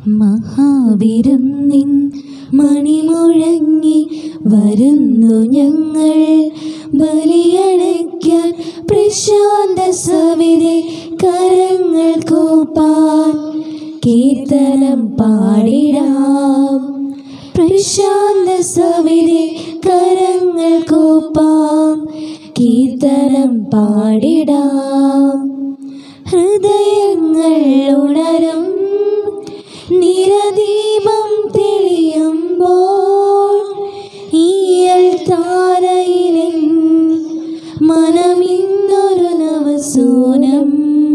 മഹാവിരുന്നിൻ മണിമുഴങ്ങി വരുന്നു ഞങ്ങൾ ബലിയടയ്ക്കാൻ പ്രശാന്ത സവിധി കരങ്ങൾ കൂപ്പാൻ കീർത്തനം പാടിടാം പ്രശാന്ത സവിധി കരങ്ങൾ കൂപ്പാം കീർത്തനം പാടിടാം ഹൃദയങ്ങൾ ഉണരും നിരദീപം തെളിയുമ്പോൾ ഈയൽ താരയിലെ മനമിന്നൊരു നവസൂനം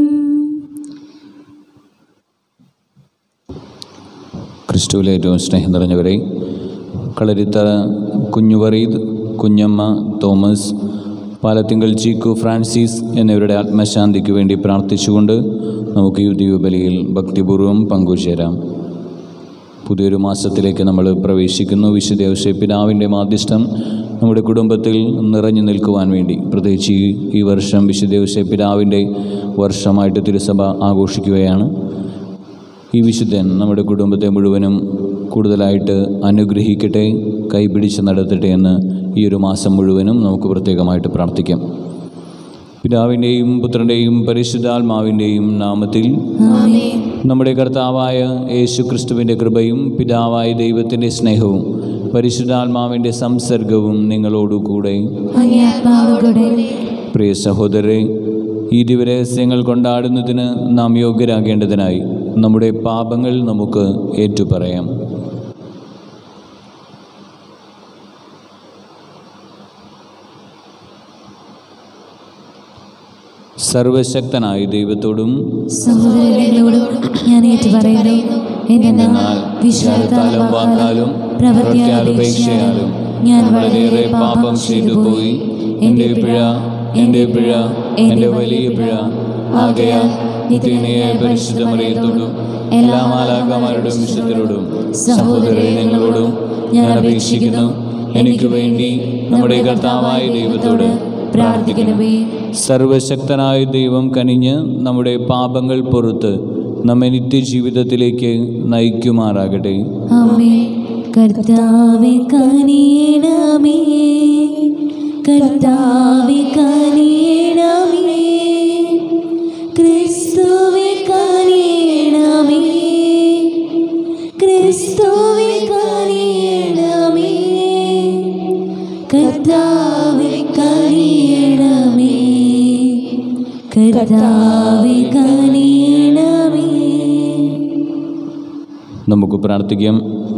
ക്രിസ്തുവിൽ ഏറ്റവും സ്നേഹം നിറഞ്ഞവരെ കളരിത്തറ കുഞ്ഞുവറീദ് കുഞ്ഞമ്മ തോമസ് പാലത്തിങ്കൽ ചീക്കു ഫ്രാൻസിസ് എന്നിവരുടെ ആത്മശാന്തിക്ക് വേണ്ടി പ്രാർത്ഥിച്ചുകൊണ്ട് നമുക്ക് ഈ ദീപബലിയിൽ ഭക്തിപൂർവ്വം പങ്കുചേരാം പുതിയൊരു മാസത്തിലേക്ക് നമ്മൾ പ്രവേശിക്കുന്നു വിശുദ്ധ ഔഷേ പിതാവിൻ്റെ മാധ്യസ്ഥം നമ്മുടെ കുടുംബത്തിൽ നിറഞ്ഞു നിൽക്കുവാൻ വേണ്ടി പ്രത്യേകിച്ച് ഈ- ഈ വർഷം വിശുദ്ധ ഔഷേ പിതാവിൻ്റെ വർഷമായിട്ട് തിരുസഭ ആഘോഷിക്കുകയാണ് ഈ വിശുദ്ധൻ നമ്മുടെ കുടുംബത്തെ മുഴുവനും കൂടുതലായിട്ട് അനുഗ്രഹിക്കട്ടെ കൈപിടിച്ച് നടത്തട്ടെ എന്ന് ഈ ഒരു മാസം മുഴുവനും നമുക്ക് പ്രത്യേകമായിട്ട് പ്രാർത്ഥിക്കാം പിതാവിൻ്റെയും പുത്രൻ്റെയും പരിശുദ്ധാത്മാവിൻ്റെയും നാമത്തിൽ നമ്മുടെ കർത്താവായ യേശു ക്രിസ്തുവിൻ്റെ കൃപയും പിതാവായ ദൈവത്തിൻ്റെ സ്നേഹവും പരിശുദ്ധാത്മാവിൻ്റെ സംസർഗവും നിങ്ങളോടുകൂടെ അങ്ങാത്മാവുകളുടെ പ്രിയ സഹോദരരെ ഈ ദിവരഹസ്യങ്ങൾ കൊണ്ടാടുന്നതിന് നാം യോഗ്യരാകേണ്ടതിനായി നമ്മുടെ പാപങ്ങൾ നമുക്ക് ഏറ്റുപറയാം സർവശക്തനായ ദൈവത്തോടും സഹോദരങ്ങളോടും ഞാൻ ഏറ്റുപറയുന്നു എന്റെ നാം എന്നാൽ വിശ്വാസത്താലും വാക്കാലും പ്രവൃത്തിയാലും ഉപേക്ഷയാലും ഞാൻ വളരെയേറെ പാപം ചെയ്തു പോയി എൻ്റെ പിഴ എൻ്റെ പിഴ എൻ്റെ വലിയ പിഴ ആകയാൽ നിത്യനയായ പരിശുദ്ധമറിയത്തോടും എല്ലാ മാലാകമാരോടും വിശുദ്ധരോടും സഹോദരരെ നിങ്ങളോടും ഞാൻ അപേക്ഷിക്കുന്നു എനിക്ക് വേണ്ടി നമ്മുടെ കർത്താവായ ദൈവത്തോട് പ്രാർത്ഥിക്കണമേ സർവശക്തനായ ദൈവം കനിഞ്ഞ് നമ്മുടെ പാപങ്ങൾ പുറത്ത് നമ്മെ നിത്യജീവിതത്തിലേക്ക് നയിക്കുമാറാകട്ടെ അമ്മേ കർത്താവെ കനിയണമേ കർത്താവെ കനിയണമേ ക്രിസ്തുവെ കനിയണമേ ക്രിസ്തുവെ കനിയണമേ കർത്താവെ കനിയണമേ കർത്താവെ കനിയണമേ നമുക്ക് പ്രാർത്ഥിക്കാം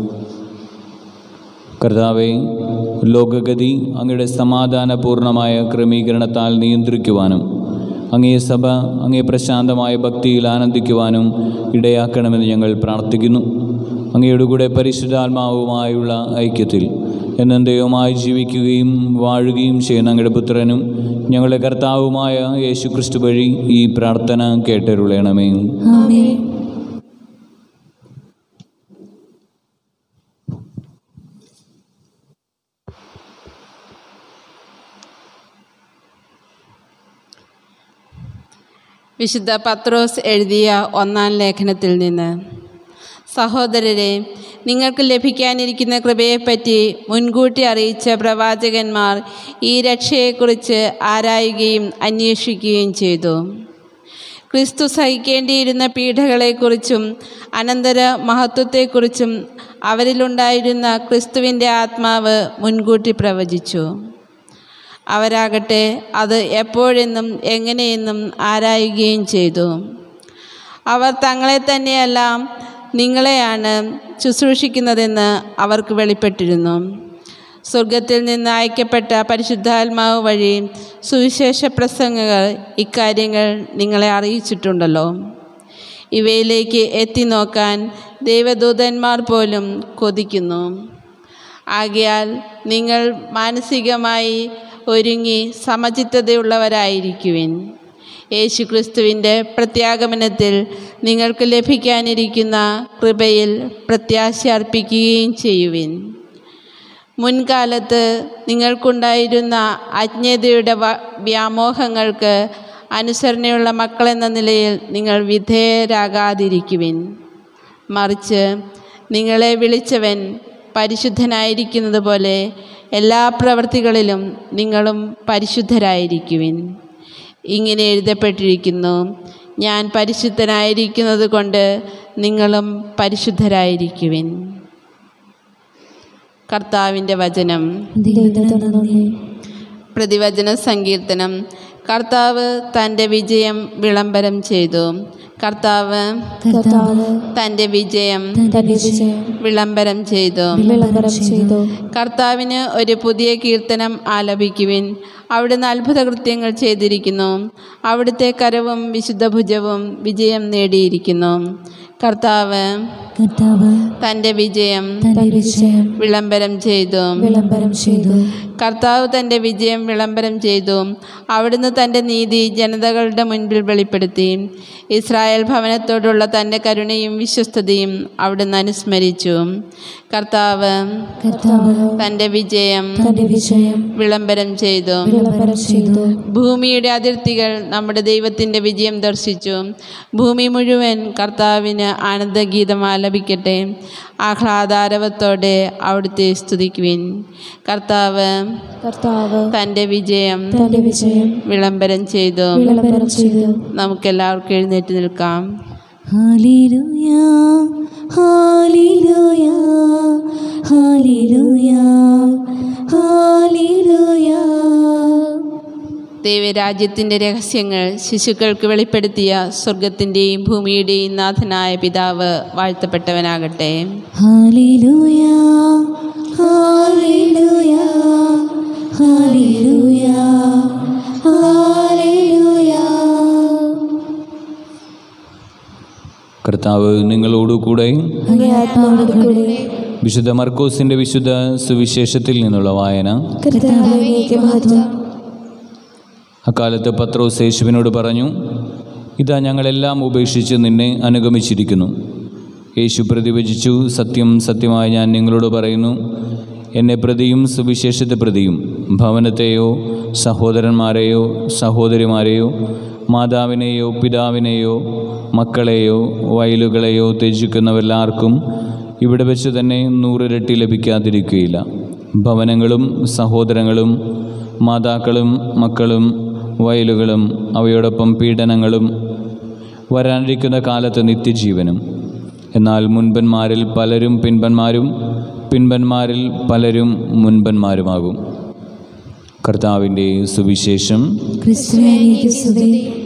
കർത്താവെ ലോകഗതി അങ്ങയുടെ സമാധാനപൂർണമായ ക്രമീകരണത്താൽ നിയന്ത്രിക്കുവാനും അങ്ങേ സഭ അങ്ങേ പ്രശാന്തമായ ഭക്തിയിൽ ആനന്ദിക്കുവാനും ഇടയാക്കണമെന്ന് ഞങ്ങൾ പ്രാർത്ഥിക്കുന്നു അങ്ങയുടെ കൂടെ പരിശുദ്ധാത്മാവുമായുള്ള ഐക്യത്തിൽ എന്നേയുമായി ജീവിക്കുകയും വാഴുകയും ചെയ്യുന്ന അങ്ങയുടെ പുത്രനും ഞങ്ങളുടെ കർത്താവുമായ യേശു ക്രിസ്തു വഴി ഈ പ്രാർത്ഥന കേട്ടരുളയണമേ ആമേൻ വിശുദ്ധ പത്രോസ് എഴുതിയ ഒന്നാം ലേഖനത്തിൽ നിന്ന് സഹോദരരെ നിങ്ങൾക്ക് ലഭിക്കാനിരിക്കുന്ന കൃപയെപ്പറ്റി മുൻകൂട്ടി അറിയിച്ച പ്രവാചകന്മാർ ഈ രക്ഷയെക്കുറിച്ച് ആരായുകയും അന്വേഷിക്കുകയും ചെയ്തു ക്രിസ്തു സഹിക്കേണ്ടിയിരുന്ന പീഡകളെക്കുറിച്ചും അനന്തര മഹത്വത്തെക്കുറിച്ചും അവരിലുണ്ടായിരുന്ന ക്രിസ്തുവിൻ്റെ ആത്മാവ് മുൻകൂട്ടി പ്രവചിച്ചു അവരാകട്ടെ അത് എപ്പോഴെന്നും എങ്ങനെയെന്നും ആരായുകയും ചെയ്തു അവർ തങ്ങളെ തന്നെയല്ല നിങ്ങളെയാണ് ശുശ്രൂഷിക്കുന്നതെന്ന് അവർക്ക് വെളിപ്പെട്ടിരുന്നു സ്വർഗത്തിൽ നിന്ന് അയക്കപ്പെട്ട പരിശുദ്ധാത്മാവ് വഴി സുവിശേഷ പ്രസംഗങ്ങൾ ഇക്കാര്യങ്ങൾ നിങ്ങളെ അറിയിച്ചിട്ടുണ്ടല്ലോ ഇവയിലേക്ക് എത്തി നോക്കാൻ ദൈവദൂതന്മാർ പോലും കൊതിക്കുന്നു ആകയാൽ നിങ്ങൾ മാനസികമായി ഒരുങ്ങി സമചിത്തതയുള്ളവരായിരിക്കുവിൻ യേശുക്രിസ്തുവിൻ്റെ പ്രത്യാഗമനത്തിൽ നിങ്ങൾക്ക് ലഭിക്കാനിരിക്കുന്ന കൃപയിൽ പ്രത്യാശ അർപ്പിക്കുകയും ചെയ്യുവിൻ മുൻകാലത്ത് നിങ്ങൾക്കുണ്ടായിരുന്ന അജ്ഞതയുടെ വ വ്യാമോഹങ്ങൾക്ക് അനുസരണയുള്ള മക്കളെന്ന നിലയിൽ നിങ്ങൾ വിധേയരാകാതിരിക്കുവിൻ മറിച്ച് നിങ്ങളെ വിളിച്ചവൻ പരിശുദ്ധനായിരിക്കുന്നത് പോലെ എല്ലാ പ്രവൃത്തികളിലും നിങ്ങളും പരിശുദ്ധരായിരിക്കുവിൻ ഇങ്ങനെ എഴുതപ്പെട്ടിരിക്കുന്നു ഞാൻ പരിശുദ്ധനായിരിക്കുന്നത് കൊണ്ട് നിങ്ങളും പരിശുദ്ധരായിരിക്കുവിൻ കർത്താവിൻ്റെ വചനം ദൈവത്തിന് നന്ദി പ്രതിവചന സങ്കീർത്തനം കർത്താവ് തൻ്റെ വിജയം വിളംബരം ചെയ്തു കർത്താവ് കർത്താവ് തൻ്റെ വിജയം തന്റെ വിജയം വിളംബരം ചെയ്തു വിളംബരം ചെയ്തു കർത്താവിന് ഒരു പുതിയ കീർത്തനം ആലപിക്കുവിൻ അവിടുന്ന് അത്ഭുത കൃത്യങ്ങൾ ചെയ്തിരിക്കുന്നു അവിടുത്തെ കരവും വിശുദ്ധ ഭുജവും വിജയം നേടിയിരിക്കുന്നു കർത്താവ് കർത്താവ് തൻ്റെ വിജയം തന്റെ വിജയം വിളംബരം ചെയ്തു വിളംബരം ചെയ്തു കർത്താവ് തൻ്റെ വിജയം വിളംബരം ചെയ്തു അവിടുന്ന് തൻ്റെ നീതി ജനതകളുടെ മുൻപിൽ വെളിപ്പെടുത്തി ഇസ്രായേൽ ഭവനത്തോടുള്ള തൻ്റെ കരുണയും വിശ്വസ്തതയും അവിടുന്ന് അനുസ്മരിച്ചു കർത്താവ് കർത്താവ് തൻ്റെ വിജയം തന്റെ വിജയം വിളംബരം ചെയ്തു വിളംബരം ചെയ്തു ഭൂമിയുടെ അതിർത്തികൾ നമ്മുടെ ദൈവത്തിൻ്റെ വിജയം ദർശിച്ചു ഭൂമി മുഴുവൻ കർത്താവിന് ആനന്ദഗീതം ആലപിക്കട്ടെ ആഹ്ലാദാരവത്തോടെ അവിടുത്തെ സ്തുതിക്കുവിൻ കർത്താവ് കർത്താവ് തൻ്റെ വിജയം തന്റെ വിജയം വിളംബരം ചെയ്തു വിളംബരം ചെയ്തു നമുക്കെല്ലാവർക്കും എഴുന്നേറ്റ് നിൽക്കാം ഹല്ലേലൂയ ഹല്ലേലൂയ ഹല്ലേലൂയ ഹല്ലേലൂയ ദൈവരാജ്യത്തിൻ്റെ രഹസ്യങ്ങൾ ശിശുക്കൾക്ക് വെളിപ്പെടുത്തിയ സ്വർഗത്തിൻ്റെയും ഭൂമിയുടെയും നാഥനായ പിതാവ് വാഴ്ത്തപ്പെട്ടവനാകട്ടെ ഹല്ലേലൂയ ഹല്ലേലൂയ ഹല്ലേലൂയ ഹല്ലേലൂയ കർത്താവ് നിങ്ങളോടുകൂടെ അങ്ങേ ആത്മാവോടുകൂടെ വിശുദ്ധ മർക്കോസിൻ്റെ വിശുദ്ധ സുവിശേഷത്തിൽ നിന്നുള്ള വായന കർത്താവിലേക്ക് മഹത്വം അക്കാലത്ത് പത്രോസ് യേശുവിനോട് പറഞ്ഞു ഇതാ ഞങ്ങളെല്ലാം ഉപേക്ഷിച്ച് നിന്നെ അനുഗമിച്ചിരിക്കുന്നു യേശു പ്രതിവചിച്ചു സത്യം സത്യമായി ഞാൻ നിങ്ങളോട് പറയുന്നു എന്നെ പ്രതിയും സുവിശേഷത്തെ പ്രതിയും ഭവനത്തെയോ സഹോദരന്മാരെയോ സഹോദരിമാരെയോ മാതാവിനെയോ പിതാവിനെയോ മക്കളെയോ വയലുകളെയോ ത്യജിക്കുന്നവരെല്ലാവർക്കും ഇവിടെ വെച്ച് തന്നെ നൂറിരട്ടി ലഭിക്കാതിരിക്കുകയില്ല ഭവനങ്ങളും സഹോദരങ്ങളും മാതാക്കളും മക്കളും വയലുകളും അവയോടൊപ്പം പീഡനങ്ങളും വരാനിരിക്കുന്ന കാലത്ത് നിത്യജീവനും എന്നാൽ മുൻപന്മാരിൽ പലരും പിൻപന്മാരും പിൻപന്മാരിൽ പലരും മുൻപന്മാരുമാകും കർത്താവിൻ്റെ സുവിശേഷം ക്രിസ്തുവിലേക്ക് സ്തുതി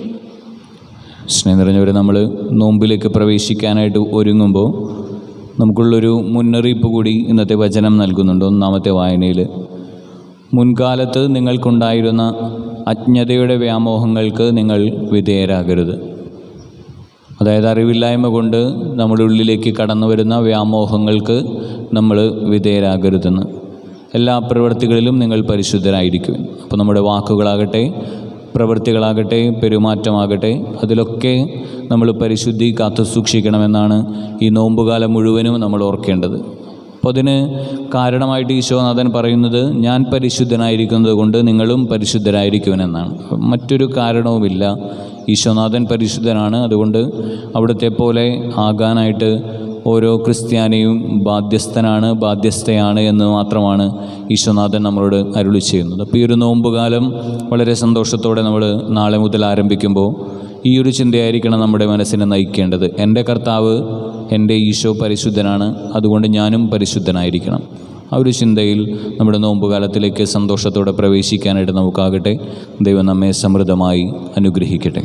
സ്നേഹം നിറഞ്ഞവരെ നമ്മൾ നോമ്പിലേക്ക് പ്രവേശിക്കാനായിട്ട് ഒരുങ്ങുമ്പോൾ നമുക്കുള്ളൊരു മുന്നറിയിപ്പ് കൂടി ഇന്നത്തെ വചനം നൽകുന്നുണ്ട് ഒന്നാമത്തെ വായനയിൽ മുൻകാലത്ത് നിങ്ങൾക്കുണ്ടായിരുന്ന അജ്ഞതയുടെ വ്യാമോഹങ്ങൾക്ക് നിങ്ങൾ വിധേയരാകരുത് അതായത് അറിവില്ലായ്മ കൊണ്ട് നമ്മുടെ ഉള്ളിലേക്ക് കടന്നു വരുന്ന വ്യാമോഹങ്ങൾക്ക് നമ്മൾ വിധേയരാകരുതെന്ന് എല്ലാ പ്രവൃത്തികളിലും നിങ്ങൾ പരിശുദ്ധരായിരിക്കും അപ്പോൾ നമ്മുടെ വാക്കുകളാകട്ടെ പ്രവൃത്തികളാകട്ടെ പെരുമാറ്റമാകട്ടെ അതിലൊക്കെ നമ്മൾ പരിശുദ്ധി കാത്തു സൂക്ഷിക്കണമെന്നാണ് ഈ നോമ്പുകാലം മുഴുവനും നമ്മൾ ഓർക്കേണ്ടത് അപ്പോൾ അതിന് കാരണമായിട്ട് ഈശോനാഥൻ പറയുന്നത് ഞാൻ പരിശുദ്ധനായിരിക്കുന്നത് കൊണ്ട് നിങ്ങളും പരിശുദ്ധരായിരിക്കുമെന്നാണ് മറ്റൊരു കാരണവുമില്ല ഈശോനാഥൻ പരിശുദ്ധനാണ് അതുകൊണ്ട് അവിടുത്തെ പോലെ ആകാനായിട്ട് ഓരോ ക്രിസ്ത്യാനിയും ബാധ്യസ്ഥനാണ് ബാധ്യസ്ഥയാണ് എന്ന് മാത്രമാണ് ഈശോനാഥൻ നമ്മളോട് അരുളി ചെയ്യുന്നത് അപ്പോൾ ഈ ഒരു നോമ്പുകാലം വളരെ സന്തോഷത്തോടെ നമ്മൾ നാളെ മുതൽ ആരംഭിക്കുമ്പോൾ ഈ ഒരു ചിന്തയായിരിക്കണം നമ്മുടെ മനസ്സിനെ നയിക്കേണ്ടത് എൻ്റെ കർത്താവ് എൻ്റെ ഈശോ പരിശുദ്ധനാണ് അതുകൊണ്ട് ഞാനും പരിശുദ്ധനായിരിക്കണം ആ ഒരു ചിന്തയിൽ നമ്മുടെ നോമ്പുകാലത്തിലേക്ക് സന്തോഷത്തോടെ പ്രവേശിക്കാനായിട്ട് നമുക്കാകട്ടെ ദൈവം നമ്മെ സമൃദ്ധമായി അനുഗ്രഹിക്കട്ടെ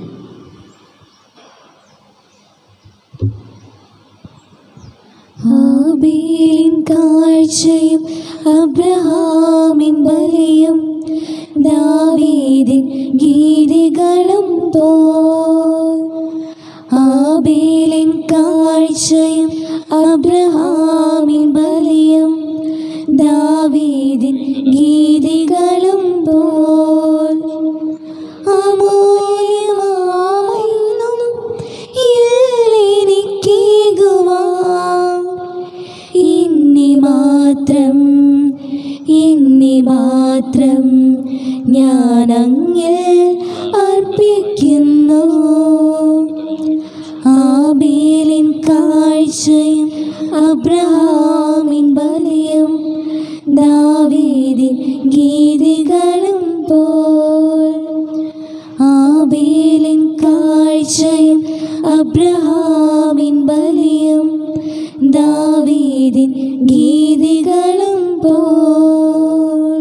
ആബേലിൻ കാഴ്ചയും അബ്രഹാമിൻ ബലിയും ദാവീദിൻ ഗീതികളും പോൽ ആബേലിൻ കാഴ്ചയും അബ്രഹാമിൻ ബലിയും ദാവീദിൻ ഗീതികളും പോൽ അമൂല്യമായൊന്നും ഇല്ലെനിക്കേകുവാൻ ഇന്നി മാത്രം ഇന്നി മാത്രം ഞാൻ അങ്ങിൽ അർപ്പിക്കുന്നു ആബേലിൻ കാഴ്ചയും അബ്രഹാമിൻ ബലിയും ദാവീദിൻ ഗീതികളും പോൽ ആബേലിൻ കാഴ്ചയും അബ്രഹാമിൻ ബലിയും ദാവീദിൻ ഗീതികളും പോൽ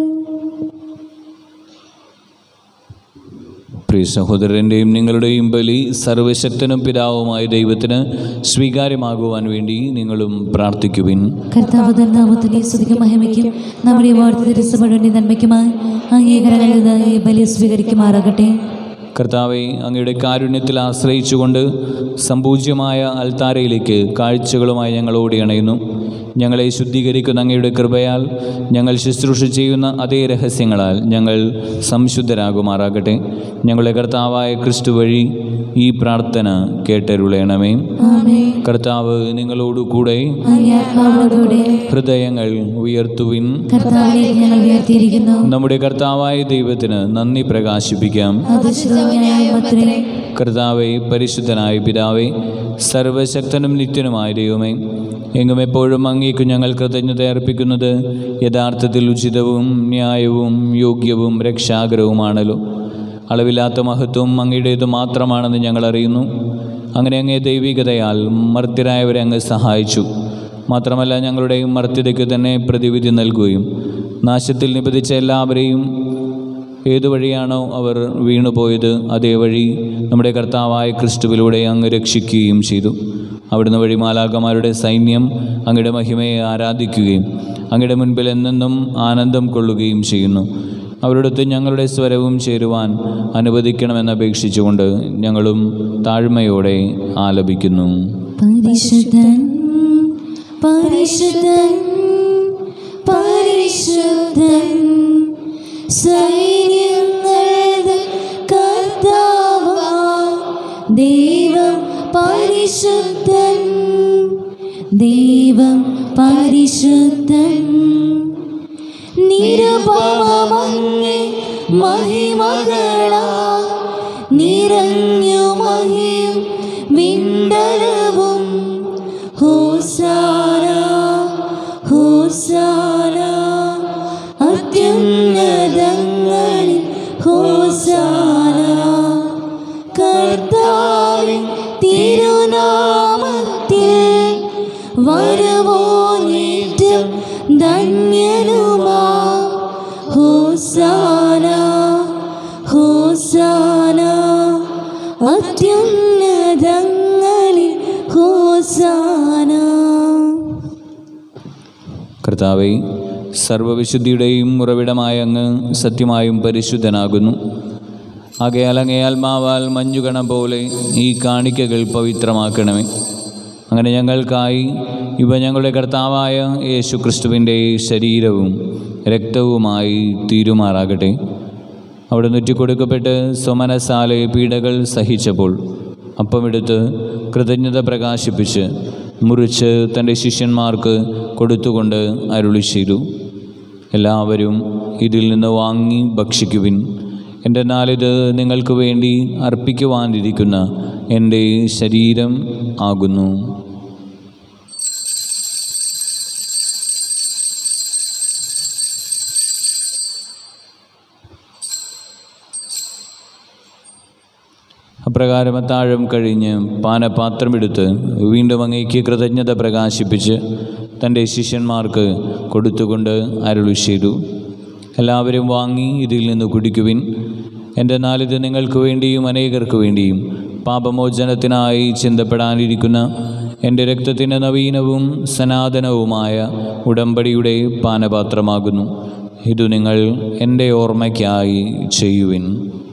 പ്രിയ സഹോദരൻ്റെയും നിങ്ങളുടെയും ബലി സർവശക്തനും പിതാവുമായ ദൈവത്തിന് സ്വീകാര്യമാകുവാൻ വേണ്ടി നിങ്ങളും പ്രാർത്ഥിക്കുവിൻ കർത്താവ് നാമത്തിന്റെ സ്തുതിക്കും മഹിമയ്ക്കും നമ്മുടെ വാർത്ത തിരുസഭയുടെ നന്മയ്ക്കുമായി അംഗീകാരങ്ങളിൽ നിന്ന് ഈ ബലി സ്വീകരിക്കുമാറാകട്ടെ കർത്താവെ അങ്ങയുടെ കാരുണ്യത്തിൽ ആശ്രയിച്ചുകൊണ്ട് സമ്പൂജ്യമായ അൽത്താരയിലേക്ക് കാഴ്ചകളുമായി ഞങ്ങൾ ഓടി അണയുന്നു ഞങ്ങളെ ശുദ്ധീകരിക്കുന്ന അങ്ങയുടെ കൃപയാൽ ഞങ്ങൾ ശുശ്രൂഷ ചെയ്യുന്ന അതേ രഹസ്യങ്ങളാൽ ഞങ്ങൾ സംശുദ്ധരാകുമാറാകട്ടെ ഞങ്ങളുടെ കർത്താവായ ക്രിസ്തു വഴി ഈ പ്രാർത്ഥന കേട്ടരുളയണമേ ആമേൻ കർത്താവ് നിങ്ങളോടു കൂടെ അങ്ങേ ആത്മാവോടുകൂടെ ഹൃദയങ്ങൾ ഉയർത്തുവിൻ കർത്താവിലേക്ക് ഞങ്ങൾ ഉയർത്തിയിരിക്കുന്നു നമ്മുടെ കർത്താവായ ദൈവത്തിന് നന്ദി പ്രകാശിപ്പിക്കാം അത് ശ്രോതനായ കർത്താവെ പരിശുദ്ധനായ പിതാവേ സർവശക്തനും നിത്യനുമായ ദൈവമേ എങ്ങും എപ്പോഴും അങ്ങേക്ക് ഞങ്ങൾ കൃതജ്ഞത അർപ്പിക്കുന്നത് യഥാർത്ഥത്തിൽ ഉചിതവും ന്യായവും യോഗ്യവും രക്ഷാകരവുമാണല്ലോ അളവില്ലാത്ത മഹത്വം അങ്ങയുടേത് മാത്രമാണെന്ന് ഞങ്ങൾ അറിയുന്നു അങ്ങനെ അങ്ങേ ദൈവികതയാൽ മർത്യരായവരെ അങ്ങ് സഹായിച്ചു മാത്രമല്ല ഞങ്ങളുടെ മർത്യതയ്ക്ക് തന്നെ പ്രതിവിധി നൽകുകയും നാശത്തിൽ നിപതിച്ച എല്ലാവരെയും ഏതു വഴിയാണോ അവർ വീണുപോയത് അതേ വഴി നമ്മുടെ കർത്താവായ ക്രിസ്തുവിലൂടെ അങ്ങ് രക്ഷിക്കുകയും ചെയ്തു അവിടുന്ന് വഴി മാലാകമാരുടെ സൈന്യം അങ്ങയുടെ മഹിമയെ ആരാധിക്കുകയും അങ്ങയുടെ മുൻപിൽ എന്നെന്നും ആനന്ദം കൊള്ളുകയും ചെയ്യുന്നു അവരോടൊത്ത് ഞങ്ങളുടെ സ്വരവും ചേരുവാൻ അനുവദിക്കണമെന്ന് അപേക്ഷിച്ചുകൊണ്ട് ഞങ്ങളും താഴ്മയോടെ ആലപിക്കുന്നു പരിശുദ്ധൻ പരിശുദ്ധൻ പരിശുദ്ധൻ സൈന്യങ്ങളുടെ കർത്താവാ ദൈവം പരിശുദ്ധൻ ദൈവം പരിശുദ്ധൻ നിരുപമങ്ങി മഹിമകളാ നിറഞ്ഞു മഹിം വിണ്ടലവും ഹോസാന ഹോസാന അത്യുന്നതങ്ങളിൽ ഹോസാന കർത്താവിൻ തിരുനാമത്തിൽ വരവോനേറ്റം ധന്യനുമാ ഹോസാന ഹോസാന അത്യുന്നതങ്ങളിൽ ഹോസാന കർത്താവെ സർവവിശുദ്ധിയുടെയും ഉറവിടമായ അങ്ങ് സത്യമായും പരിശുദ്ധനാകുന്നു ആകയാൽ അങ്ങേ ആത്മാവാൽ മഞ്ഞുകണം പോലെ ഈ കാണിക്കകൾ പവിത്രമാക്കണമേ അങ്ങനെ ഞങ്ങൾക്കായി ഇവ ഞങ്ങളുടെ കർത്താവായ യേശു ക്രിസ്തുവിൻ്റെ ശരീരവും രക്തവുമായി തീരുമാറാകട്ടെ അവിടെ നുറ്റിക്കൊടുക്കപ്പെട്ട് സ്വമനസാലെ പീഡകൾ സഹിച്ചപ്പോൾ അപ്പമെടുത്ത് കൃതജ്ഞത പ്രകാശിപ്പിച്ച് മുറിച്ച് തൻ്റെ ശിഷ്യന്മാർക്ക് കൊടുത്തുകൊണ്ട് അരുളി ചെയ്തു എല്ലാവരും ഇതിൽ നിന്ന് വാങ്ങി ഭക്ഷിക്കുവിൻ എൻ്റെ നാളിത് നിങ്ങൾക്ക് വേണ്ടി അർപ്പിക്കുവാനിരിക്കുന്ന എൻ്റെ ശരീരം ആകുന്നു അപ്രകാരം അത്താഴം കഴിഞ്ഞ് പാനപാത്രമെടുത്ത് വീണ്ടും അങ്ങേക്ക് കൃതജ്ഞത പ്രകാശിപ്പിച്ച് തൻ്റെ ശിഷ്യന്മാർക്ക് കൊടുത്തുകൊണ്ട് അരുളി ചെയ്തു എല്ലാവരും വാങ്ങി ഇതിൽ നിന്ന് കുടിക്കുവിൻ എൻ്റെ നാലിത് നിങ്ങൾക്ക് വേണ്ടിയും അനേകർക്ക് വേണ്ടിയും പാപമോചനത്തിനായി ചിന്തപ്പെടാനിരിക്കുന്ന എൻ്റെ രക്തത്തിൻ്റെ നവീനവും സനാതനവുമായ ഉടമ്പടിയുടെ പാനപാത്രമാകുന്നു ഇതു നിങ്ങൾ എൻ്റെ ഓർമ്മയ്ക്കായി ചെയ്യുവിൻ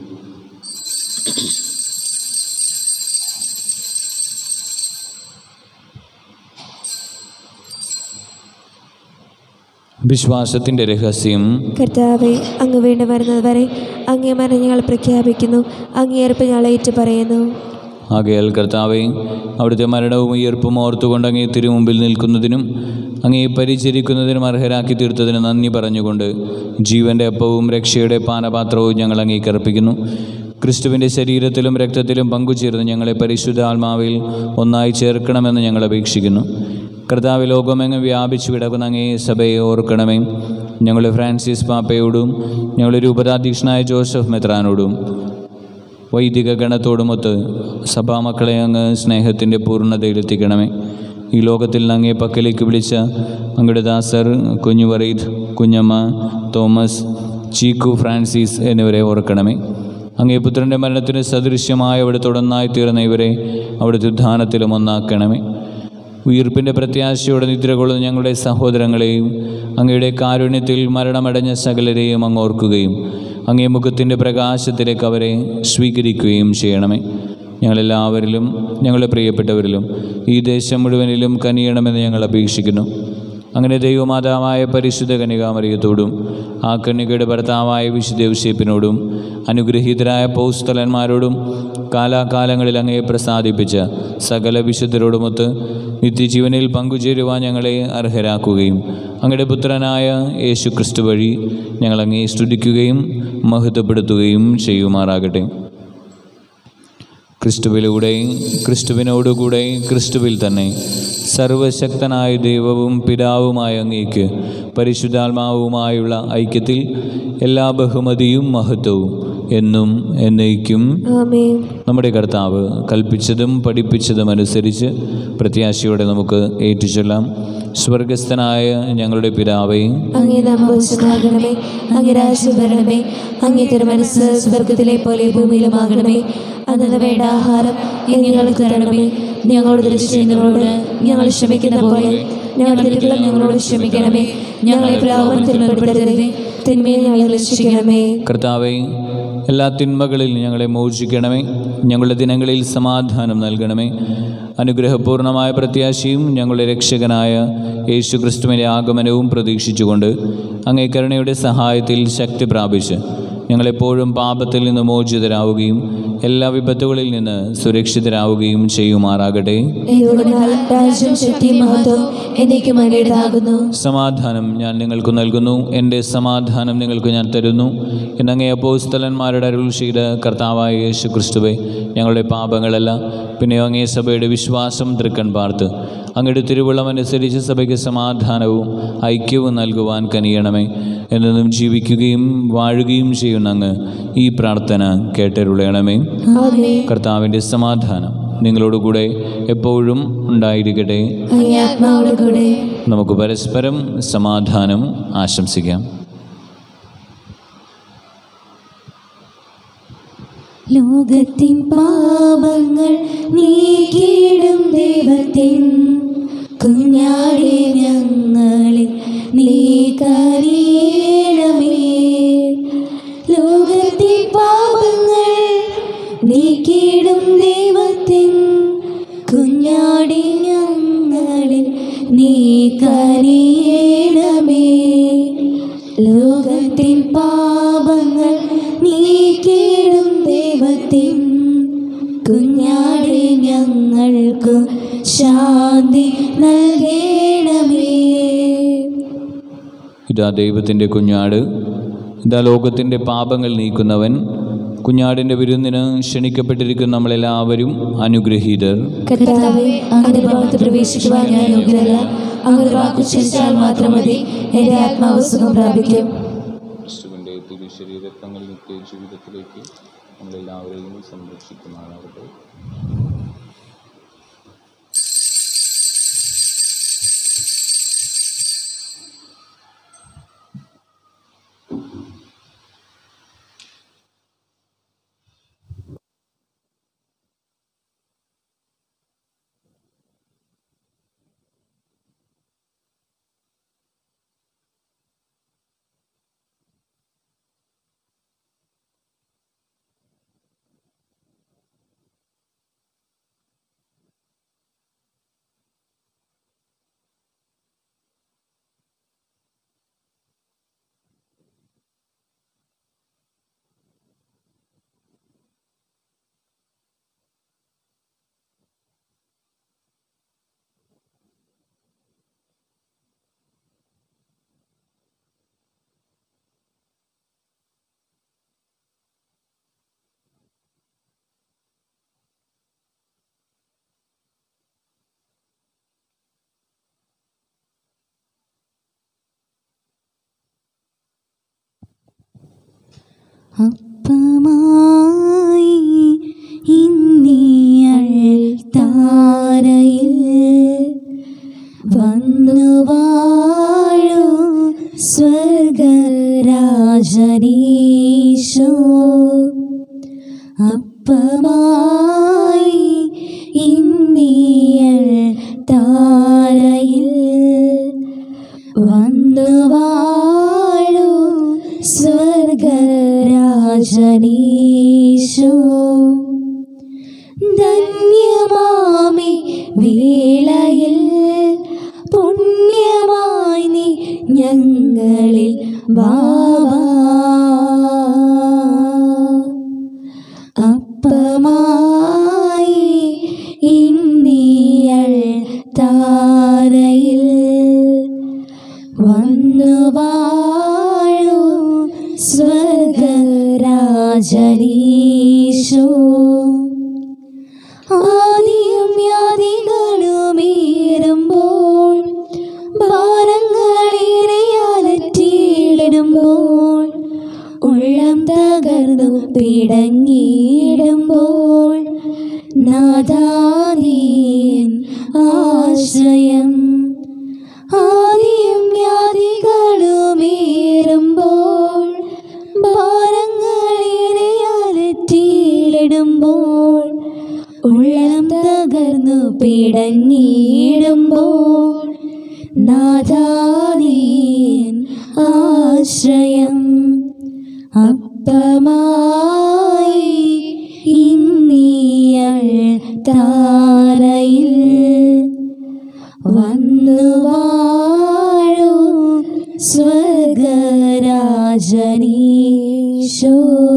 വിശ്വാസത്തിൻ്റെ രഹസ്യം കർത്താവെ അങ്ങ് വീണ്ടും വരുന്നത് വരെ അങ്ങേ മരണം ഞങ്ങൾ പ്രഖ്യാപിക്കുന്നു അങ്ങേർപ്പ് ഞങ്ങൾ ഏറ്റു പറയുന്നു ആകയാൽ കർത്താവെ അവിടുത്തെ മരണവും ഉയർപ്പും ഓർത്തുകൊണ്ട് അങ്ങേ തിരുമുമ്പിൽ നിൽക്കുന്നതിനും അങ്ങേ പരിചരിക്കുന്നതിനും അർഹരാക്കി തീർത്തതിന് നന്ദി പറഞ്ഞുകൊണ്ട് ജീവൻ്റെ അപ്പവും രക്ഷയുടെ പാനപാത്രവും ഞങ്ങൾ അങ്ങേക്ക് അർപ്പിക്കുന്നു ക്രിസ്തുവിൻ്റെ ശരീരത്തിലും രക്തത്തിലും പങ്കുചേർന്ന് ഞങ്ങളെ പരിശുദ്ധാത്മാവിൽ ഒന്നായി ചേർക്കണമെന്ന് ഞങ്ങൾ അപേക്ഷിക്കുന്നു കർത്താവ് ലോകമെങ്ങും വ്യാപിച്ചു കിടക്കുന്ന അങ്ങേ സഭയെ ഓർക്കണമേ ഞങ്ങളുടെ ഫ്രാൻസിസ് പാപ്പയോടും ഞങ്ങളുടെ രൂപതാധ്യക്ഷനായ ജോസഫ് മെത്രാനോടും വൈദിക ഗണത്തോടുമൊത്ത് സഭാമക്കളെ അങ്ങ് സ്നേഹത്തിൻ്റെ പൂർണ്ണതയിലെത്തിക്കണമേ ഈ ലോകത്തിൽ നിന്ന് അങ്ങേ പക്കലേക്ക് വിളിച്ച അങ്ങയുടെ ദാസർ കുഞ്ഞു വറീദ് കുഞ്ഞമ്മ തോമസ് ചീക്കു ഫ്രാൻസിസ് എന്നിവരെ ഓർക്കണമേ അങ്ങേ പുത്രൻ്റെ മരണത്തിന് സദൃശ്യമായ അവിടെ തുടർന്നായി തീർന്ന ഇവരെ അവിടുത്തെ ഉദ്ധാനത്തിലും ഒന്നാക്കണമേ ഉയിർപ്പിൻ്റെ പ്രത്യാശയോടെ നിദ്ര കൊള്ളുന്ന ഞങ്ങളുടെ സഹോദരങ്ങളെയും അങ്ങയുടെ കാരുണ്യത്തിൽ മരണമടഞ്ഞ സകലരെയും അങ്ങ് ഓർക്കുകയും അങ്ങേ മുഖത്തിൻ്റെ പ്രകാശത്തിലേക്ക് അവരെ സ്വീകരിക്കുകയും ചെയ്യണമേ ഞങ്ങളെല്ലാവരിലും ഞങ്ങളുടെ പ്രിയപ്പെട്ടവരിലും ഈ ദേശം മുഴുവനിലും കനിയണമെന്ന് ഞങ്ങൾ അപേക്ഷിക്കുന്നു അങ്ങനെ ദൈവമാതാവായ പരിശുദ്ധ കന്യകാമറിയത്തോടും ആ കന്യകയുടെ ഭർത്താവായ വിശുദ്ധ ഔഷേപ്പിനോടും അനുഗ്രഹീതരായ പൗസ്തലന്മാരോടും കാലാകാലങ്ങളിൽ അങ്ങയെ പ്രസാദിപ്പിച്ച സകല വിശുദ്ധരോടുമൊത്ത് നിത്യജീവനിൽ പങ്കുചേരുവാൻ ഞങ്ങളെ അർഹരാക്കുകയും അങ്ങയുടെ പുത്രനായ യേശു ക്രിസ്തു വഴി ഞങ്ങൾ അങ്ങേ സ്തുതിക്കുകയും മഹത്വപ്പെടുത്തുകയും ചെയ്യുമാറാകട്ടെ ക്രിസ്തുവിലൂടെ ക്രിസ്തുവിനോടുകൂടെ ക്രിസ്തുവിൽ തന്നെ സർവശക്തനായ ദൈവവും പിതാവുമായ അങ്ങേക്ക് പരിശുദ്ധാത്മാവുമായുള്ള ഐക്യത്തിൽ എല്ലാ ബഹുമതിയും മഹത്വവും എന്നും എന്നേക്കും ആമേൻ നമ്മുടെ കർത്താവ് കൽപ്പിച്ചതും പഠിപ്പിച്ചതും അനുസരിച്ച് പ്രത്യാശയോടെ നമുക്ക് ഏറ്റുചൊല്ലാം സ്വർഗസ്ഥനായ ഞങ്ങളുടെ പിതാവേ അങ്ങേ നാമോചനാകണമേ അങ്ങേ രാജ്യം വരണമേ അങ്ങേ തിരുമനസ് സ്വർഗത്തിലെ പോലെ ഭൂമിയിലുമാകണമേ അന്നു വേണ്ട ആഹാരം ഇന്ന് ഞങ്ങൾക്ക് തരണമേ ഞങ്ങളോട് തിരിച്ചു ചെയ്യുന്നവരോട് ഞങ്ങൾ ക്ഷമിക്കുന്ന പോലെ ഞങ്ങളുടെ തെറ്റുകൾ ഞങ്ങളോട് ക്ഷമിക്കണമേ ഞങ്ങളെ പ്രലോഭനത്തിൽ ഉൾപ്പെടുത്തരുതേ തിന്മയെ ഞങ്ങളെ രക്ഷിക്കണമേ കർത്താവെ എല്ലാ തിന്മകളിൽ ഞങ്ങളെ മോചിക്കണമേ ഞങ്ങളുടെ ദിനങ്ങളിൽ സമാധാനം നൽകണമേ അനുഗ്രഹപൂർണമായ പ്രത്യാശയും ഞങ്ങളുടെ രക്ഷകനായ യേശു ക്രിസ്തുവിൻ്റെ ആഗമനവും പ്രതീക്ഷിച്ചുകൊണ്ട് അങ്ങേ കരുണയുടെ സഹായത്തിൽ ശക്തി പ്രാപിച്ച് ഞങ്ങളെപ്പോഴും പാപത്തിൽ നിന്ന് മോചിതരാവുകയും എല്ലാ വിപത്തുകളിൽ നിന്ന് സുരക്ഷിതരാവുകയും ചെയ്യുമാറാകട്ടെ എന്തുകൊണ്ടാൽ രാജ്യം ശക്തി മഹത്വം എന്നേക്കും അങ്ങയുടേതാകുന്നു സമാധാനം ഞാൻ നിങ്ങൾക്ക് നൽകുന്നു എൻ്റെ സമാധാനം നിങ്ങൾക്ക് ഞാൻ തരുന്നു എന്നങ്ങേ അപ്പോസ്തലന്മാരുടെ അരുൾ ചെയ്ത കർത്താവായ യേശു ക്രിസ്തുവെ ഞങ്ങളുടെ പാപങ്ങളല്ല പിന്നെ അങ്ങേ സഭയുടെ വിശ്വാസം തൃക്കൺ പാർത്ത് അങ്ങയുടെ തിരുവുള്ളമനുസരിച്ച് സഭയ്ക്ക് സമാധാനവും ഐക്യവും നൽകുവാൻ കനിയണമേ എന്നും ജീവിക്കുകയും വാഴുകയും ചെയ്യുന്ന അങ്ങ് ഈ പ്രാർത്ഥന കേട്ടരുളയണമേ ആമേൻ കർത്താവിൻ്റെ സമാധാനം നിങ്ങളോടുകൂടെ എപ്പോഴും ഉണ്ടായിരിക്കട്ടെ അങ്ങേ ആത്മാവോട് കൂടെ നമുക്ക് പരസ്പരം സമാധാനം ആശംസിക്കാം ലോകത്തിൻ പാപങ്ങൾ നീക്കിയിടും ദൈവത്തിൻ കുഞ്ഞാടി ഞങ്ങളിൽ നീ കരയണമേ ലോകത്തിൻ പാപങ്ങൾ നീക്കിയിടും ദൈവത്തിൻ കുഞ്ഞാടി ഞങ്ങളിൽ നീ കരയണമേ ലോകത്തിൻ പാപങ്ങൾ നീക്കിയിടും ദൈവത്തിൻ കുഞ്ഞാടി ഞങ്ങൾക്കു ശാന്തി നൽകണമേ ഇതാ ദൈവത്തിൻ്റെ കുഞ്ഞാട് ഇതാ ലോകത്തിൻ്റെ പാപങ്ങൾ നീക്കുന്നവൻ കുഞ്ഞാടിൻ്റെ വിരുന്നിന് ക്ഷണിക്കപ്പെട്ടിരിക്കുന്ന നമ്മളെല്ലാവരും അനുഗ്രഹീതർ കർത്താവെ അങ്ങയുടെ ഭവനത്തിൽ പ്രവേശിക്കുവാൻ ഞാൻ യോഗ്യരല്ല അങ്ങ് വാക്കു ചിരിച്ചാൽ മാത്രം മതി എൻ്റെ ആത്മാവ് സുഖം പ്രാപിക്കും ക്രിസ്തുവിൻ്റെ തിരുശരീരത്തങ്ങൾ നിത്യ ജീവിതത്തിലേക്ക് നമ്മളെല്ലാവരെയും സംരക്ഷിക്കുമാറാകട്ടെ അപ്പമായി ഇന്നിയൾ താരയിൽ വന്നു വാഴൂ സ്വർഗരാജനീശോ അപ്പമായി ഇന്നിയൾ താരയിൽ വന്നു വാഴൂ സ്വർഗരാജനീശോ ധന്യമാമി വേളയിൽ പുണ്യമായി നീ ഞങ്ങളിൽ ബാബാ അപ്പമായി ഇന്നിയൾ താരയിൽ വന്നു വാഴൂ സ്വർഗരാജനീശോ ആദിയും യാതികളുമേറുമ്പോൾ ഭാരങ്ങളേറിയാലറ്റിയിടുമ്പോൾ ഉള്ളം തകർന്നു പിടങ്ങിയിടുമ്പോൾ നാദാനീൻ ആശ്രയം ആദിയും വ്യാധികളുമേറുമ്പോൾ ഭാരങ്ങളേറിയാലറ്റിയിടുമ്പോൾ ഉള്ളം തകർന്നു പിടഞ്ഞിടുമ്പോൾ നാദാനീൻ ആശ്രയം അപ്പമായി ഇന്നിയൾ താരയിൽ വന്നു വാഴൂ സ്വർഗരാജനീശോ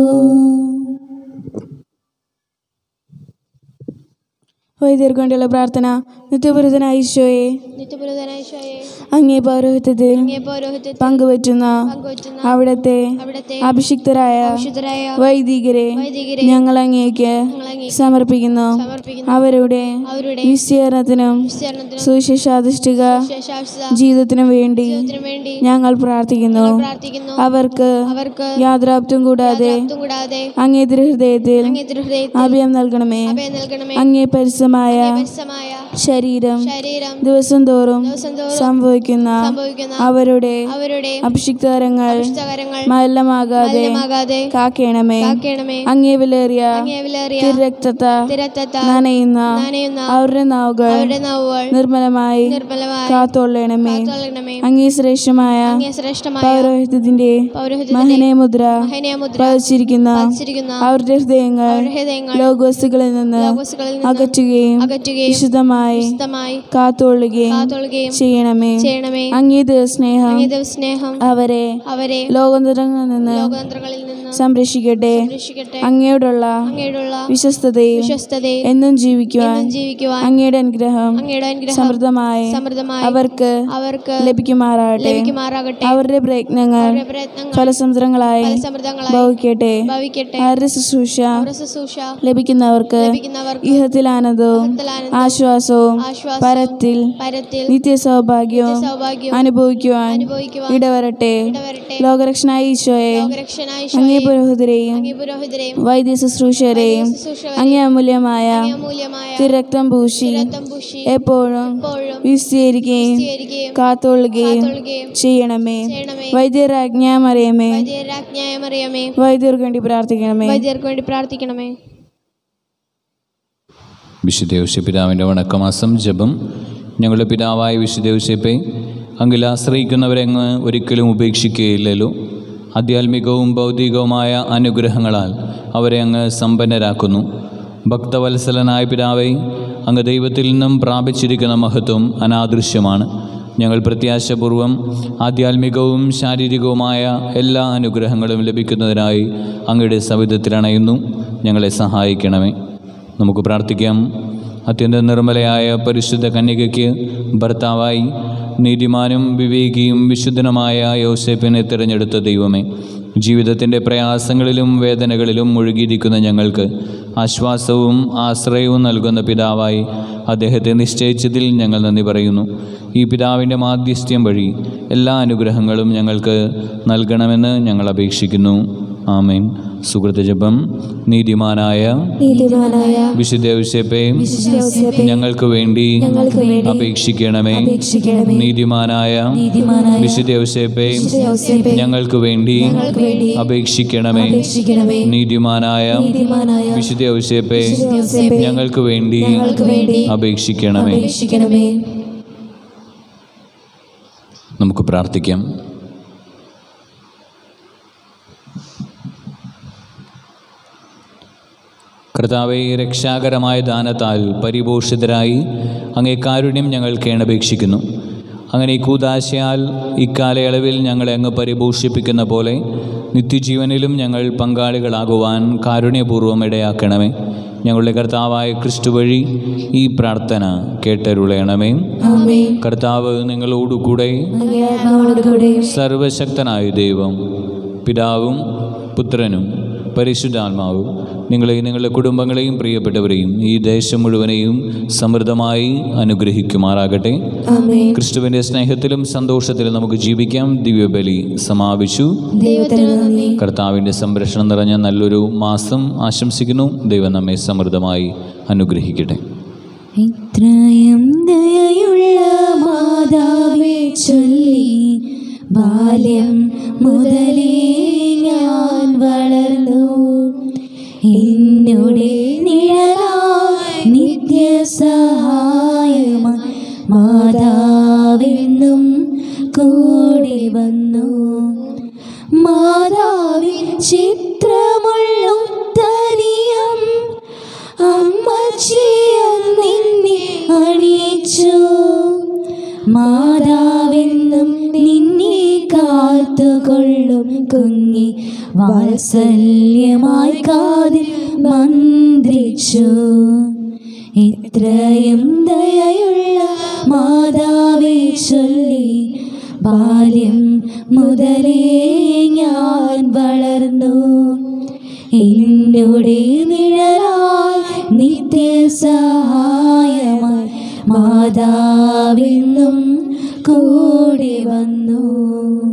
വൈദ്യർക്കൊണ്ടുള്ള പ്രാർത്ഥന നിത്യപുരുതനായ ഈശോയെ നിത്യപുരതനായിശോയെ അങ്ങേ പൗരോഹിത്യത്തിൽ അങ്ങേ പൗരോഹിത്യത്തിൽ പങ്കുവറ്റുന്ന പങ്കുവറ്റുന്ന അവിടത്തെ അവിടുത്തെ അഭിഷിക്തരായ വിശുദ്ധരായ വൈദികരെ വൈദികരെ ഞങ്ങൾ അങ്ങേക്ക് അങ്ങേക്ക് സമർപ്പിക്കുന്നു സമർപ്പിക്കുന്നു അവരുടെ അവരുടെ വിസ്തീർണത്തിനും വിസ്തീർണത്തിനും സുവിശേഷാധിഷ്ഠിക ശേഷാവശ്യത ജീവിതത്തിനും വേണ്ടി ജീവിതത്തിനും വേണ്ടി ഞങ്ങൾ പ്രാർത്ഥിക്കുന്നു പ്രാർത്ഥിക്കുന്നു അവർക്ക് അവർക്ക് യാതൊരാപ്തും കൂടാതെ യാതൊരാപത്തും കൂടാതെ അങ്ങേ ഹൃദയത്തിൽ അങ്ങേ തിരുഹൃദയത്തിൽ അഭയം നൽകണമേ അഭയം നൽകണമേ അങ്ങേ പരിസമായ പരിസമായ ശരീരം ശരീരം ദിവസം തോറും ദിവസം തോറും സംഭവിക്കുന്ന സംഭവിക്കുന്ന അവരുടെ അവരുടെ അഭിഷിക്തരങ്ങൾ പുസ്തകങ്ങൾ മലിനമാകാതെ മലിനമാകാതെ കാക്കേണമേ കാക്കേണമേ അങ്ങേ വിലേറിയ അങ്ങേ വിലറിയ തിരക്തത തിരത്തത്ത നനയുന്ന നനയുന്ന അവരുടെ നാവുകൾ അവരുടെ നാവുകൾ നിർമ്മലമായി നിർമ്മലമായി കാത്തോളണമേ കാത്തോളണമേ അങ്ങേ ശ്രേഷ്ഠമായ അങ്ങേ ശ്രേഷ്ഠമായ പൗരോഹിത്യത്തിന്റെ പൗരോഹിത്യത്തിന്റെ മഹനീയ മുദ്ര മഹനീയ മുദ്ര പതിച്ചിരിക്കുന്ന പതിച്ചിരിക്കുന്ന അവരുടെ ഹൃദയങ്ങൾ അവരുടെ ഹൃദയങ്ങൾ ലോകവസ്തുക്കളിൽ നിന്ന് ലോകവസ്തുക്കളിൽ നിന്ന് അകറ്റുകയും അകറ്റുകയും വിശുദ്ധമായി വിശുദ്ധമായി കാത്തോളുകയും കാത്തൊള്ളുകയും ചെയ്യണമേ ചെയ്യണമേ അങ്ങേ സ്നേഹം അങ്ങേ സ്നേഹം അവരെ അവരെ ലോകതരങ്ങളിൽ നിന്ന് ലോകതന്ത്രങ്ങളിൽ നിന്ന് സംരക്ഷിക്കട്ടെ രക്ഷിക്കട്ടെ അങ്ങയോടുള്ള അങ്ങയോടുള്ള വിശ്വസ്തതയിൽ വിശ്വസ്തതയിൽ എന്നും ജീവിക്കുവാൻ എന്നും ജീവിക്കുവാൻ അങ്ങയുടെ അനുഗ്രഹം അങ്ങയുടെ അനുഗ്രഹം സമൃദ്ധമായി സമൃദ്ധമായി അവർക്ക് അവർക്ക് ലഭിക്കുമാറാകട്ടെ ലഭിക്കുമാറാകട്ടെ അവരുടെ പ്രയത്നങ്ങൾ അവരുടെ പ്രയത്നങ്ങൾ ഫലസമുദ്രങ്ങളായി ഫലസമൃദ്ധങ്ങളായി ഭവിക്കട്ടെ ഭവിക്കട്ടെ അവരുടെ ശുശ്രൂഷ അവരുടെ ശുശ്രൂഷ ലഭിക്കുന്നവർക്ക് ലഭിക്കുന്നവർക്ക് ഇഹത്തിൽ ആനന്ദവും ഇഹത്തിലാനന്ദവും ആശ്വാസവും ആശ്വാസവും പരത്തിൽ പരത്തിൽ നിത്യ സൗഭാഗ്യവും സൗഭാഗ്യവും അനുഭവിക്കുവാൻ അനുഭവിക്കുവാൻ ഇടവരട്ടെ ഇടവരട്ടെ ലോകരക്ഷനായ ഈശോയെ ലോകരക്ഷനായ അങ്ങേ ഈശോയെ, പുരോഹിതരെയും അങ്ങേ പുരോഹിതരെയും വൈദ്യ ശുശ്രൂഷരെയും ശുശ്രൂഷകരെയും അങ്ങേ അമൂല്യമായ അമൂല്യമായ തിരക്തം പൂശി രക്തം പൂശി എപ്പോഴും എപ്പോഴും വിസ്തീരിക്കുകയും സ്വീകരിക്കുകയും കാത്തോളുകയും കാത്തൊള്ളുകയും ചെയ്യണമേ ചെയ്യണമേ വൈദ്യരാജ്ഞാമറിയമേ വൈദ്യരാജ്ഞായ മറിയമേ വൈദ്യർക്ക് വേണ്ടി പ്രാർത്ഥിക്കണമേ വൈദ്യർക്ക് വേണ്ടി പ്രാർത്ഥിക്കണമേ വിശുദ്ധ യോശപിതാവിൻ്റെ വണക്കമാസം ജപം ഞങ്ങളുടെ പിതാവായ വിശുദ്ധ യോശപ്പെ അങ്കിൽ ആശ്രയിക്കുന്നവരെ അങ്ങ് ഒരിക്കലും ഉപേക്ഷിക്കുകയില്ലല്ലോ ആധ്യാത്മികവും ഭൗതികവുമായ അനുഗ്രഹങ്ങളാൽ അവരെ അങ്ങ് സമ്പന്നരാക്കുന്നു ഭക്തവത്സലനായ പിതാവെ അങ്ങ് ദൈവത്തിൽ നിന്നും പ്രാപിച്ചിരിക്കുന്ന മഹത്വം അനാദൃശ്യമാണ് ഞങ്ങൾ പ്രത്യാശപൂർവം ആധ്യാത്മികവും ശാരീരികവുമായ എല്ലാ അനുഗ്രഹങ്ങളും ലഭിക്കുന്നതിനായി അങ്ങയുടെ സവിധത്തിലണയുന്നു ഞങ്ങളെ സഹായിക്കണമേ നമുക്ക് പ്രാർത്ഥിക്കാം അത്യന്തം നിർമ്മലയായ പരിശുദ്ധ കന്യകയ്ക്ക് ഭർത്താവായി നീതിമാനും വിവേകിയും വിശുദ്ധനുമായ യോസേപ്പിനെ തിരഞ്ഞെടുത്ത ദൈവമേ ജീവിതത്തിൻ്റെ പ്രയാസങ്ങളിലും വേദനകളിലും മുഴുകിയിരിക്കുന്ന ഞങ്ങൾക്ക് ആശ്വാസവും ആശ്രയവും നൽകുന്ന പിതാവായി അദ്ദേഹത്തെ നിശ്ചയിച്ചതിൽ ഞങ്ങൾ നന്ദി പറയുന്നു ഈ പിതാവിൻ്റെ മാധ്യസ്ഥ്യം വഴി എല്ലാ അനുഗ്രഹങ്ങളും ഞങ്ങൾക്ക് നൽകണമെന്ന് ഞങ്ങൾ അപേക്ഷിക്കുന്നു ആമേൻ സുഹൃത്ത് ജപം നീതിമാനായ നീതിമാനായ വിശുദ്ധ ഔസേപ്പേ ഔസേപ്പേ, ഞങ്ങൾക്ക് വേണ്ടി ഞങ്ങൾക്ക് വേണ്ടി അപേക്ഷിക്കണമേ അപേക്ഷിക്കണമേ നീതിമാനായ നീതിമാനായ വിശുദ്ധ ഔസേപ്പേ ഔസേപ്പേ, ഞങ്ങൾക്ക് വേണ്ടി ഞങ്ങൾക്ക് വേണ്ടി അപേക്ഷിക്കണമേ അപേക്ഷിക്കണമേ നീതിമാനായ നീതിമാനായ വിശുദ്ധ ഔസേപ്പേ ഔസേപ്പേ, ഞങ്ങൾക്ക് വേണ്ടി ഞങ്ങൾക്ക് വേണ്ടി അപേക്ഷിക്കണമേ അപേക്ഷിക്കണമേ നമുക്ക് പ്രാർത്ഥിക്കാം കർത്താവെ രക്ഷാകരമായ ദാനത്താൽ പരിപോഷിതരായി അങ്ങേ കാരുണ്യം ഞങ്ങൾ കേണപേക്ഷിക്കുന്നു അങ്ങനെ ഈ കൂതാശയാൽ ഇക്കാലയളവിൽ ഞങ്ങളെ അങ്ങ് പരിപോഷിപ്പിക്കുന്ന പോലെ നിത്യജീവനിലും ഞങ്ങൾ പങ്കാളികളാകുവാൻ കാരുണ്യപൂർവ്വം ഇടയാക്കണമേ ഞങ്ങളുടെ കർത്താവായ ക്രിസ്തു വഴി ഈ പ്രാർത്ഥന കേട്ടരുളയണമേ ആമേൻ കർത്താവ് നിങ്ങളോടുകൂടെ അങ്ങേ ആത്മാവോടുകൂടെ സർവശക്തനായ ദൈവം പിതാവും പുത്രനും പരിശുദ്ധാത്മാവും നിങ്ങളെയും നിങ്ങളുടെ കുടുംബങ്ങളെയും പ്രിയപ്പെട്ടവരെയും ഈ ദേശം മുഴുവനെയും സമൃദ്ധമായി അനുഗ്രഹിക്കുമാറാകട്ടെ ആമേൻ ക്രിസ്തുവിൻ്റെ സ്നേഹത്തിലും സന്തോഷത്തിലും നമുക്ക് ജീവിക്കാം ദിവ്യബലി സമാപിച്ചു ദൈവത്തിന് നന്ദി കർത്താവിൻ്റെ സംരക്ഷണം നിറഞ്ഞ നല്ലൊരു മാസം ആശംസിക്കുന്നു ദൈവം നമ്മെ സമൃദ്ധമായി അനുഗ്രഹിക്കട്ടെ ഇത്രയും ദയയുള്ള മാതാവേ ചൊല്ലി ബാല്യം മുതലേ ഞാൻ വളർന്നു എന്നോടെ നിഴലായി നിത്യസഹായമായി മാതാവെന്നും കൂടി വന്നു മാതാവിൻ ചിത്രമുള്ളുത്തരിയം അമ്മച്ചിയം നിന്നെ അണിയിച്ചു മാതാവെന്നും നിന്നെ കാത്തുകൊള്ളും കുഞ്ഞി വാത്സല്യമായി കാതിൽ മന്ത്രിച്ചു ഇത്രയും ദയയുള്ള മാതാവേ ചൊല്ലി ബാല്യം മുതലേ ഞാൻ വളർന്നു എന്നോടെ നിഴലായി നിത്യസഹായമായി മാതാവെന്നും കൂടി വന്നു